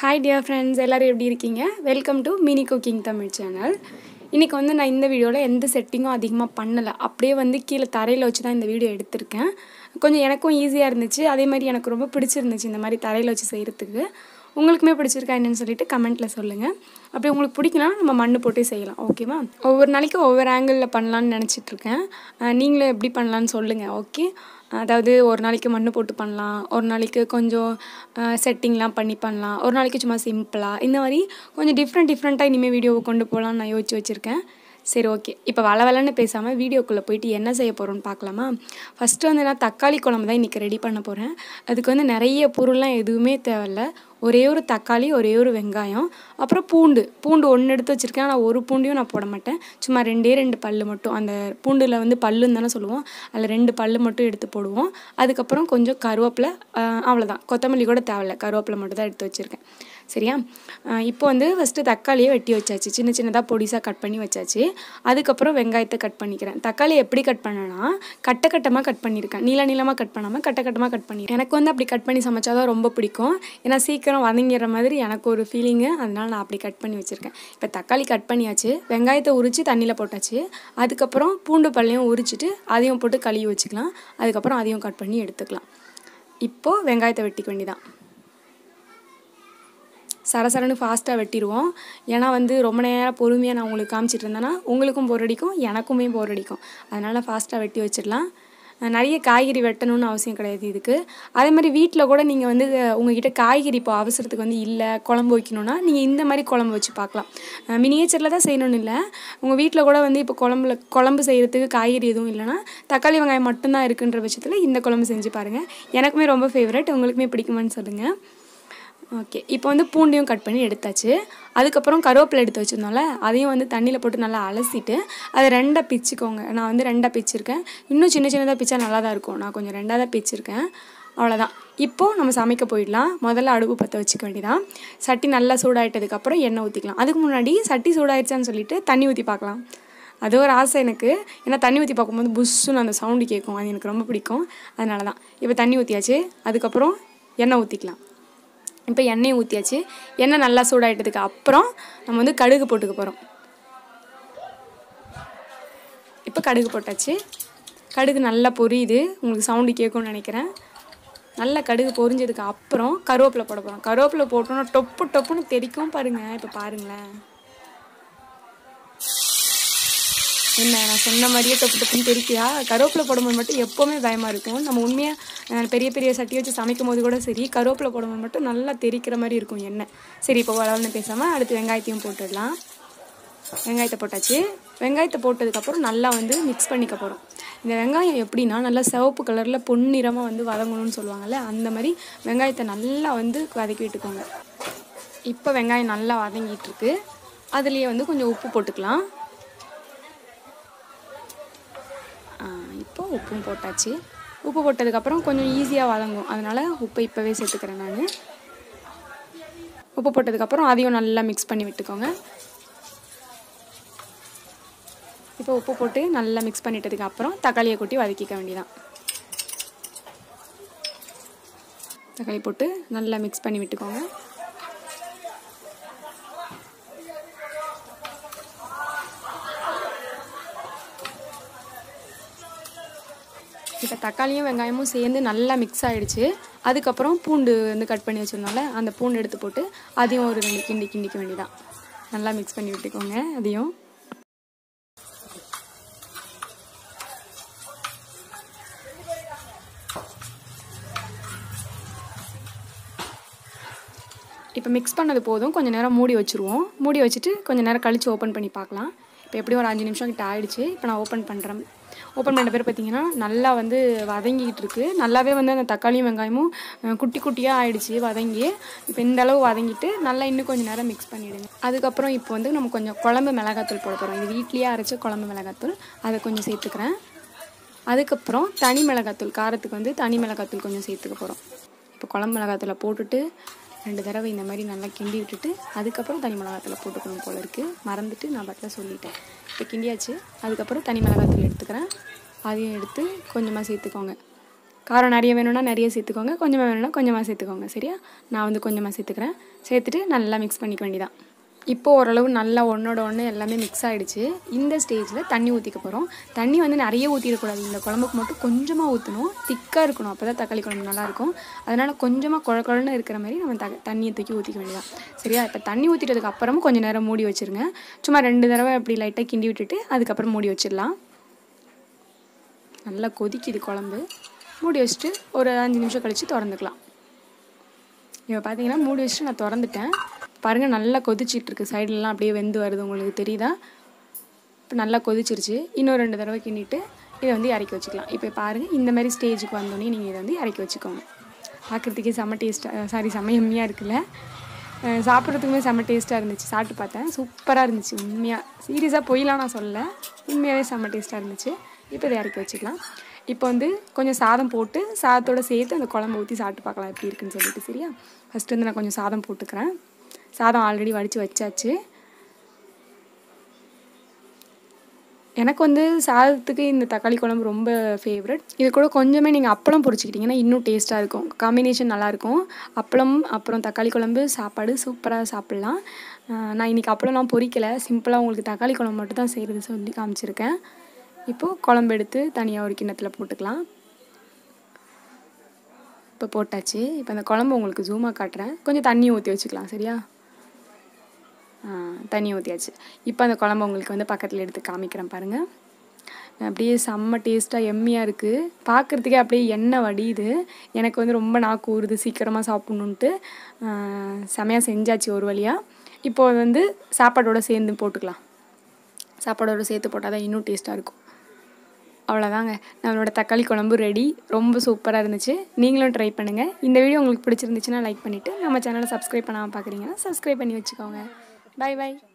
hi dear friends எல்லோரும் எப்படி இருக்கீங்க welcome to mini cooking Tamil channel இன்றைக்கி வந்து நான் இந்த வீடியோவில் எந்த செட்டிங்கும் அதிகமாக பண்ணலை அப்படியே வந்து கீழே தரையில் வச்சு தான் இந்த வீடியோ எடுத்திருக்கேன் கொஞ்சம் எனக்கும் ஈஸியாக இருந்துச்சு அதே மாதிரி எனக்கு ரொம்ப பிடிச்சிருந்துச்சு இந்த மாதிரி தரையில் வச்சு செய்கிறதுக்கு உங்களுக்குமே பிடிச்சிருக்கா என்னன்னு சொல்லிட்டு கமெண்ட்டில் சொல்லுங்கள் அப்படி உங்களுக்கு பிடிக்கலாம் நம்ம மண் போட்டே செய்யலாம் ஓகேவா ஒவ்வொரு நாளைக்கு ஒவ்வொரு ஆங்கிளில் பண்ணலான்னு நினச்சிட்ருக்கேன் நீங்களும் எப்படி பண்ணலான்னு சொல்லுங்கள் ஓகே அதாவது ஒரு நாளைக்கு மண் போட்டு பண்ணலாம் ஒரு நாளைக்கு கொஞ்சம் செட்டிங்லாம் பண்ணி பண்ணலாம் ஒரு நாளைக்கு சும்மா சிம்பிளாக இந்த மாதிரி கொஞ்சம் டிஃப்ரெண்ட் டிஃப்ரெண்ட்டாக இனிமேல் வீடியோவை கொண்டு போகலான்னு நான் யோசிச்சு வச்சுருக்கேன் சரி ஓகே இப்போ வள வளன்னு பேசாமல் வீடியோக்குள்ளே போயிட்டு என்ன செய்ய போகிறோன்னு பார்க்கலாமா ஃபஸ்ட்டு வந்து நான் தக்காளி குழம்பு தான் இன்றைக்கி ரெடி பண்ண போகிறேன் அதுக்கு வந்து நிறைய பொருள்லாம் எதுவுமே தேவையில்ல ஒரே ஒரு தக்காளி ஒரே ஒரு வெங்காயம் அப்புறம் பூண்டு பூண்டு ஒன்று எடுத்து வச்சுருக்கேன் ஆனால் ஒரு பூண்டையும் நான் போட மாட்டேன் சும்மா ரெண்டே ரெண்டு பல் மட்டும் அந்த பூண்டில் வந்து பல்லுன்னு தானே சொல்லுவோம் அதில் ரெண்டு பல் மட்டும் எடுத்து போடுவோம் அதுக்கப்புறம் கொஞ்சம் கருவேப்பிலை அவ்வளோதான் கொத்தமல்லி கூட தேவையில்ல கருவேப்பிலை மட்டும் தான் எடுத்து வச்சுருக்கேன் சரியா இப்போ வந்து ஃபஸ்ட்டு தக்காளியை வெட்டி வச்சாச்சு சின்ன சின்னதாக பொடிசாக கட் பண்ணி வச்சாச்சு அதுக்கப்புறம் வெங்காயத்தை கட் பண்ணிக்கிறேன் தக்காளி எப்படி கட் பண்ணேன்னா கட்ட கட்டமாக கட் பண்ணியிருக்கேன் நீள நீளமாக கட் பண்ணாமல் கட்ட கட்டமாக கட் பண்ணி எனக்கு வந்து அப்படி கட் பண்ணி சமைச்சா தான் ரொம்ப பிடிக்கும் ஏன்னா சீக்கிரம் வதங்கிற மாதிரி எனக்கு ஒரு ஃபீலிங்கு அதனால நான் அப்படி கட் பண்ணி வச்சுருக்கேன் இப்போ தக்காளி கட் பண்ணியாச்சு வெங்காயத்தை உரித்து தண்ணியில் போட்டாச்சு அதுக்கப்புறம் பூண்டு பல்லையும் உரிச்சிட்டு அதையும் போட்டு கழுவி வச்சுக்கலாம் அதுக்கப்புறம் அதையும் கட் பண்ணி எடுத்துக்கலாம் இப்போது வெங்காயத்தை வெட்டிக்க வேண்டியதான் சரசரன்னு ஃபாஸ்ட்டாக வெட்டிடுவோம் ஏன்னா வந்து ரொம்ப நேரம் பொறுமையாக நான் உங்களுக்கு காமிச்சிட்டு இருந்தேன்னா உங்களுக்கும் போர் அடிக்கும் எனக்குமே போர் அடிக்கும் அதனால் ஃபாஸ்ட்டாக வெட்டி வச்சிடலாம் நிறைய காய்கறி வெட்டணும்னு அவசியம் கிடையாது இதுக்கு அதே மாதிரி வீட்டில் கூட நீங்கள் வந்து உங்ககிட்ட காய்கறி இப்போ அவசரத்துக்கு வந்து இல்லை குழம்பு வைக்கணுன்னா நீங்கள் இந்த மாதிரி குழம்பு வச்சு பார்க்கலாம் மினியேச்சரில் தான் செய்யணும்னு இல்லை உங்கள் வீட்டில் கூட வந்து இப்போ குழம்புல குழம்பு செய்கிறதுக்கு காய்கறி எதுவும் இல்லைன்னா தக்காளி வெங்காயம் மட்டும்தான் இருக்குன்ற பட்சத்தில் இந்த குழம்பு செஞ்சு பாருங்கள் எனக்குமே ரொம்ப ஃபேவரட் உங்களுக்குமே பிடிக்குமான்னு சொல்லுங்கள் ஓகே இப்போ வந்து பூண்டையும் கட் பண்ணி எடுத்தாச்சு அதுக்கப்புறம் கருவேப்பிலை எடுத்து வச்சுருந்தோம்ல அதையும் வந்து தண்ணியில் போட்டு நல்லா அலசிட்டு அதை ரெண்டாக பிச்சுக்கோங்க நான் வந்து ரெண்டாக பிச்சிருக்கேன் இன்னும் சின்ன சின்னதாக பிச்சா நல்லா தான் இருக்கும் நான் கொஞ்சம் ரெண்டாக தான் பிச்சிருக்கேன் அவ்வளோதான் இப்போது நம்ம சமைக்க போயிடலாம் முதல்ல அடுப்பு பற்ற வச்சுக்க வேண்டியதான் சட்டி நல்லா சூடாயிட்டதுக்கப்புறம் எண்ணெய் ஊற்றிக்கலாம் அதுக்கு முன்னாடி சட்டி சூடாயிடுச்சான்னு சொல்லிட்டு தண்ணி ஊற்றி பார்க்கலாம் அது ஒரு ஆசை எனக்கு ஏன்னா தண்ணி ஊற்றி பார்க்கும்போது புஷ்ஷுன்னு அந்த சவுண்டு கேட்கும் அது எனக்கு ரொம்ப பிடிக்கும் அதனால தான் இப்போ தண்ணி ஊற்றியாச்சு அதுக்கப்புறம் எண்ணெய் ஊற்றிக்கலாம் இப்போ எண்ணெய் ஊற்றியாச்சு எண்ணெய் நல்லா சூடாயிட்டதுக்கு அப்புறம் நம்ம வந்து கடுகு போட்டுக்க போகிறோம் இப்போ கடுகு போட்டாச்சு கடுகு நல்லா பொரியுது உங்களுக்கு சவுண்டு கேட்கும்னு நினைக்கிறேன் நல்லா கடுகு பொரிஞ்சதுக்கு அப்புறம் கருவேப்பிலை போட போகிறோம் கருவேப்பிலை போட்டோன்னா டொப்பு டொப்புன்னு தெரிக்கும் பாருங்கள் இப்போ பாருங்களேன் என்ன நான் சொன்ன மாதிரியே தொப்பு தொப்புன்னு தெரிக்கியா கருவேப்பிலை போடும்போது மட்டும் எப்போவுமே பயமாக இருக்கும் நம்ம உண்மையாக பெரிய பெரிய சட்டி வச்சு சமைக்கும் போது கூட சரி கருவேப்பிலை போடும்போது மட்டும் நல்லா தெரிக்கிற மாதிரி இருக்கும் எண்ணெய் சரி இப்போ வளர்ந்து பேசாமல் அடுத்து வெங்காயத்தையும் போட்டுடலாம் வெங்காயத்தை போட்டாச்சு வெங்காயத்தை போட்டதுக்கப்புறம் நல்லா வந்து மிக்ஸ் பண்ணிக்க போகிறோம் இந்த வெங்காயம் எப்படின்னா நல்லா சிவப்பு கலரில் பொன்னிறமாக வந்து வதங்கணும்னு சொல்லுவாங்கள்ல அந்த மாதிரி வெங்காயத்தை நல்லா வந்து வதக்கி விட்டுக்கோங்க இப்போ வெங்காயம் நல்லா வதங்கிட்டுருக்கு அதுலேயே வந்து கொஞ்சம் உப்பு போட்டுக்கலாம் இப்போ உப்பும் போட்டாச்சு உப்பு போட்டதுக்கப்புறம் கொஞ்சம் ஈஸியாக வதங்கும் அதனால் உப்பை இப்போவே சேர்த்துக்கிறேன் நான் உப்பு போட்டதுக்கப்புறம் அதையும் நல்லா மிக்ஸ் பண்ணி விட்டுக்கோங்க இப்போ உப்பு போட்டு நல்லா மிக்ஸ் பண்ணிட்டதுக்கு அப்புறம் தக்காளியை கொட்டி வதக்கிக்க வேண்டியதான் தக்காளி போட்டு நல்லா மிக்ஸ் பண்ணி விட்டுக்கோங்க இப்போ தக்காளியும் வெங்காயமும் சேர்ந்து நல்லா மிக்ஸ் ஆகிடுச்சு அதுக்கப்புறம் பூண்டு வந்து கட் பண்ணி வச்சுருந்தோம்ல அந்த பூண்டு எடுத்து போட்டு அதையும் ஒரு ரெண்டு கிண்டி கிண்டிக்க வேண்டியதான் நல்லா மிக்ஸ் பண்ணி விட்டுக்கோங்க அதையும் இப்போ மிக்ஸ் பண்ணது போதும் கொஞ்சம் நேரம் மூடி வச்சுருவோம் மூடி வச்சுட்டு கொஞ்சம் நேரம் கழித்து ஓப்பன் பண்ணி பார்க்கலாம் இப்போ எப்படியும் ஒரு அஞ்சு நிமிஷம் கிட்ட ஆகிடுச்சு இப்போ நான் ஓப்பன் பண்ணுறேன் ஓப்பன் பண்ண பேர் பார்த்தீங்கன்னா நல்லா வந்து வதங்கிக்கிட்டு இருக்குது நல்லாவே வந்து அந்த தக்காளியும் வெங்காயமும் குட்டி குட்டியாக ஆயிடுச்சு வதங்கி இப்போ இந்த அளவு வதங்கிட்டு நல்லா இன்னும் கொஞ்சம் நேரம் மிக்ஸ் பண்ணிவிடுங்க அதுக்கப்புறம் இப்போ வந்து நம்ம கொஞ்சம் குழம்பு மிளகாத்தூள் போட போகிறோம் இது வீட்லேயே அரைச்ச குழம்பு மிளகாத்தூள் அதை கொஞ்சம் சேர்த்துக்கிறேன் அதுக்கப்புறம் தனி மிளகாத்தூள் காரத்துக்கு வந்து தனி மிளகாத்தூள் கொஞ்சம் சேர்த்துக்க போகிறோம் இப்போ குழம்பு மிளகாத்தூளை போட்டுட்டு ரெண்டு தடவை இந்த மாதிரி நல்லா கிண்டி விட்டுட்டு அதுக்கப்புறம் தனி மிளகாத்தூள் போட்டுக்கணும் போல இருக்குது மறந்துட்டு நான் பட்டில் சொல்லிட்டேன் இப்போ கிண்டியாச்சு அதுக்கப்புறம் தனி மிளகாத்தூள் எடுத்துக்கிறேன் அதையும் எடுத்து கொஞ்சமாக சேர்த்துக்கோங்க காரம் நிறைய வேணும்னா நிறைய சேர்த்துக்கோங்க கொஞ்சமாக வேணும்னா கொஞ்சமாக சேர்த்துக்கோங்க சரியா நான் வந்து கொஞ்சமாக சேர்த்துக்கிறேன் சேர்த்துட்டு நல்லா மிக்ஸ் பண்ணிக்க வேண்டியதான் இப்போ ஓரளவு நல்லா ஒன்றோட ஒன்று எல்லாமே மிக்ஸ் ஆகிடுச்சு இந்த ஸ்டேஜில் தண்ணி ஊற்றிக்க போகிறோம் தண்ணி வந்து நிறைய ஊற்றிடக்கூடாது இந்த குழம்புக்கு மட்டும் கொஞ்சமாக ஊற்றணும் திக்காக இருக்கணும் அப்போ தான் தக்காளி குழம்பு நல்லாயிருக்கும் அதனால் கொஞ்சமாக குழ குழன்னு இருக்கிற மாதிரி நம்ம த தண்ணியை தூக்கி ஊற்றிக்க வேண்டியதான் சரியா இப்போ தண்ணி ஊற்றிட்டதுக்கு அப்புறமும் கொஞ்சம் நேரம் மூடி வச்சுருங்க சும்மா ரெண்டு தடவை அப்படி லைட்டாக கிண்டி விட்டுட்டு அதுக்கப்புறம் மூடி வச்சிடலாம் நல்லா கொதிக்குது குழம்பு மூடி வச்சுட்டு ஒரு அஞ்சு நிமிஷம் கழித்து திறந்துக்கலாம் இப்போ பார்த்தீங்கன்னா மூடி வச்சுட்டு நான் திறந்துட்டேன் பாருங்கள் நல்லா கொதிச்சிட்ருக்கு சைட்லலாம் அப்படியே வெந்து வருது உங்களுக்கு தெரியுதா இப்போ நல்லா கொதிச்சிருச்சு இன்னும் ரெண்டு தடவை கிண்டிட்டு இதை வந்து இறக்கி வச்சுக்கலாம் இப்போ பாருங்கள் இந்த மாதிரி ஸ்டேஜுக்கு வந்தோடனே நீங்கள் இதை வந்து இறக்கி வச்சுக்கோங்க பார்க்குறதுக்கே செம்ம டேஸ்ட்டாக சாரி செம்ம எம்மியாக இருக்குல்ல அஹ் சாப்பிட்றதுக்குமே செம்ம டேஸ்ட்டாக இருந்துச்சு சாப்பிட்டு பார்த்தேன் சூப்பராக இருந்துச்சு உண்மையாக சீரியஸாக பொய்லாம் நான் சொல்லலை உண்மையாகவே செம்ம டேஸ்ட்டாக இருந்துச்சு இப்போ இதை இறக்கி வச்சுக்கலாம் இப்போ வந்து கொஞ்சம் சாதம் போட்டு சாதத்தோடு சேர்த்து அந்த குழம்பு ஊற்றி சாப்பிட்டு பார்க்கலாம் எப்படி இருக்குன்னு சொல்லிட்டு சரியா ஃபஸ்ட்டு வந்து நான் கொஞ்சம் சாதம் போட்டுக்கிறேன் சாதம் ஆல்ரெடி வடித்து வச்சாச்சு எனக்கு வந்து சாதத்துக்கு இந்த தக்காளி குழம்பு ரொம்ப ஃபேவரட் இது கூட கொஞ்சமே நீங்கள் அப்பளம் பொரிச்சிக்கிட்டிங்கன்னா இன்னும் டேஸ்ட்டாக இருக்கும் காம்பினேஷன் நல்லாயிருக்கும் அப்பளம் அப்புறம் தக்காளி குழம்பு சாப்பாடு சூப்பராக சாப்பிட்லாம் ஆஹ் நான் இன்றைக்கி அப்பளம்லாம் பொரிக்கலை சிம்பிளாக உங்களுக்கு தக்காளி குழம்பு மட்டும் தான் செய்கிறது சொல்லி காமிச்சிருக்கேன் இப்போது குழம்பு எடுத்து தனியாக ஒரு கிண்ணத்தில் போட்டுக்கலாம் இப்போ போட்டாச்சு இப்போ அந்த குழம்பு உங்களுக்கு ஜூமாக காட்டுறேன் கொஞ்சம் தண்ணி ஊற்றி வச்சுக்கலாம் சரியா ஆ, தண்ணி ஊற்றியாச்சு இப்போ அந்த குழம்பு உங்களுக்கு வந்து பக்கத்தில் எடுத்து காமிக்கிறேன் பாருங்கள் அப்படியே செம்ம டேஸ்ட்டாக எம்மியாக இருக்குது பார்க்குறதுக்கே அப்படியே எண்ணெய் வடியுது எனக்கு வந்து ரொம்ப நாக்கு ஊறுது சீக்கிரமாக சாப்பிட்ணுன்ட்டு செமையாக செஞ்சாச்சு ஒரு வழியாக இப்போ வந்து சாப்பாடோட சேர்ந்து போட்டுக்கலாம் சாப்பாடோட சேர்த்து போட்டால் தான் இன்னும் டேஸ்ட்டாக இருக்கும் அவ்வளோதாங்க நம்மளோட தக்காளி குழம்பு ரெடி ரொம்ப சூப்பராக இருந்துச்சு நீங்களும் ட்ரை பண்ணுங்கள் இந்த வீடியோ உங்களுக்கு பிடிச்சிருந்துச்சுன்னா லைக் பண்ணிவிட்டு நம்ம சேனலை சப்ஸ்கிரைப் பண்ணாமல் பார்க்குறீங்கன்னா சப்ஸ்கிரைப் பண்ணி வச்சுக்கோங்க பை பை